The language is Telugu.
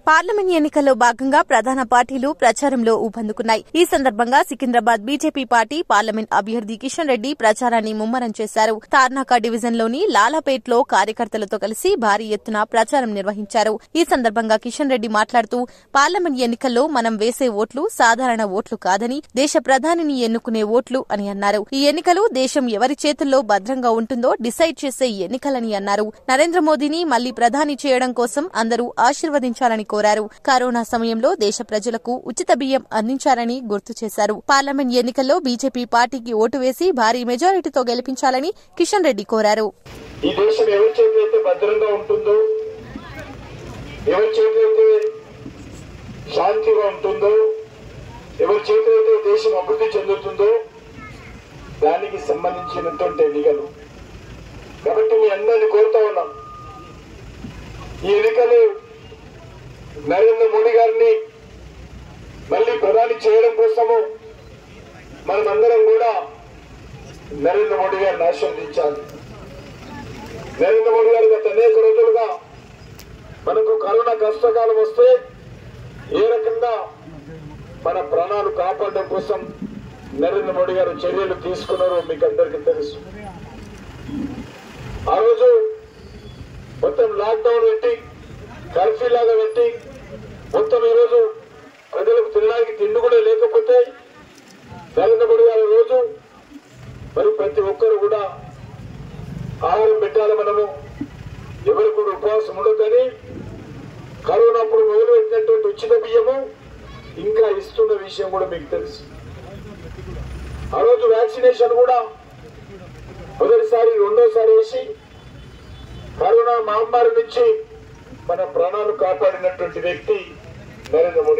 పార్లమెంట్ ఎన్నికల్లో భాగంగా ప్రధాన పార్టీలు ప్రచారంలో ఊపందుకున్నాయి ఈ సందర్భంగా సికింద్రాబాద్ బీజేపీ పార్టీ పార్లమెంట్ అభ్యర్థి కిషన్ రెడ్డి ప్రచారాన్ని ముమ్మరం చేశారు తార్నాక డివిజన్లోని లాలాపేట్లో కార్యకర్తలతో కలిసి భారీ ఎత్తున ప్రచారం నిర్వహించారు ఈ సందర్భంగా కిషన్ రెడ్డి మాట్లాడుతూ పార్లమెంట్ ఎన్నికల్లో మనం వేసే ఓట్లు సాధారణ ఓట్లు కాదని దేశ ప్రధానిని ఎన్నుకునే ఓట్లు అని అన్నారు ఈ ఎన్నికలు దేశం ఎవరి చేతుల్లో భద్రంగా ఉంటుందో డిసైడ్ చేసే ఎన్నికలని అన్నారు నరేంద్ర మోదీని మళ్లీ ప్రధాని చేయడం కోసం అందరూ ఆశీర్వదించాలని కోరారు కరోనా సమయంలో దేశ ప్రజలకు ఉచిత బియ్యం అందించారని గుర్తు చేశారు పార్లమెంట్ ఎన్నికల్లో బీజేపీ పార్టీకి ఓటు వేసి భారీ మెజారిటీతో గెలిపించాలని కిషన్ రెడ్డి కోరారు ఈ దేశం ఎవరి చేతిలో భద్రంగా ఉంటుందో ఎవరి చేతిలో శాంతిగా ఉంటుందో ఎవరి చేతిలో దేశం అభివృద్ధి చెందుతుందో దానికి సంబంధించినటువంటి ఎన్నికలు కాబట్టి మీ అందరిని కోరుతా ఉన్నాం ఈ ఎన్నికలు నరేంద్ర మోడీ గారిని మళ్ళీ ప్రధాని చేయడం కోసము మనమందరం కూడా నరేంద్ర మోడీ గారిని ఆశీర్వదించాలి నరేంద్ర మోడీ గారు గత అనేక రోజులుగా మనకు కరోనా కష్టకాలం వస్తే ఏ రకంగా మన ప్రాణాలు కాపాడడం కోసం నరేంద్ర మోడీ గారు చర్యలు తీసుకున్నారో మీకు అందరికీ తెలుసు ఆ రోజు మొత్తం లాక్డౌన్ పెట్టి కర్ఫ్యూ లాగా పెట్టి మొత్తం ఈరోజు ప్రజలకు తినడానికి తిండి కూడా లేకపోతే నరేంద్ర మోడీ గారు రోజు మరి ప్రతి ఒక్కరు కూడా ఆహారం పెట్టాలి మనము ఎవరు కూడా ఉపవాసం ఉండొద్దని కరోనా అప్పుడు మొదలుపెట్టినటువంటి ఉచిత బియ్యము ఇంకా ఇస్తున్న విషయం కూడా మీకు తెలుసు ఆ రోజు వ్యాక్సినేషన్ కూడా మొదటిసారి రెండోసారి వేసి కరోనా మహమ్మారి నుంచి మన ప్రాణాలు కాపాడినటువంటి వ్యక్తి నరేంద్ర మోడీ